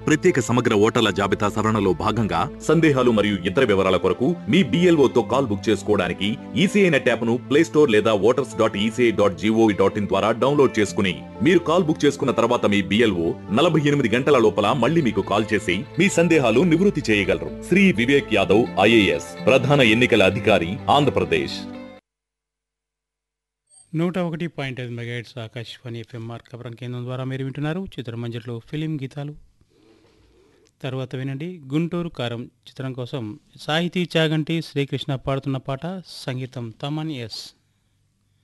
ప్రత్యేక సమగ్ర ఓటర్ల జాబితా సవరణలో భాగంగా సందేహాలు మరియు ఇతర వివరాల కొరకు మీ BLO తో కాల్ బుక్ చేసుకోవడానికి ఈసీఐ నెట్ యాప్ ను ప్లే స్టోర్ లేదా voters dot ECI dot G O V dot in ద్వారా డౌన్లోడ్ చేసుకుని మీరు కాల్ బుక్ చేసుకున్న తర్వాత మీ బిఎల్ఓ నలభై ఎనిమిది గంటల లోపల మళ్ళీ మీకు కాల్ చేసి మీ సందేహాలు నివృత్తి చేయగలరు శ్రీ వివేక్ యాదవ్ ఐఏఎస్ ప్రధాన ఎన్నికల అధికారి ఆంధ్రప్రదేశ్ నూట ఒకటి పాయింట్ ఐదు మెగాహెట్స్ ఆకాశవాణి ఎఫ్ఎం మార్కపురం కేంద్రం ద్వారా మీరు వింటున్నారు చిత్రమంజట్లో ఫిలిం గీతాలు తర్వాత వినండి గుంటూరు కారం చిత్రం కోసం సాహితీ చాగంటి శ్రీకృష్ణ పాడుతున్న పాట సంగీతం తమన్ ఎస్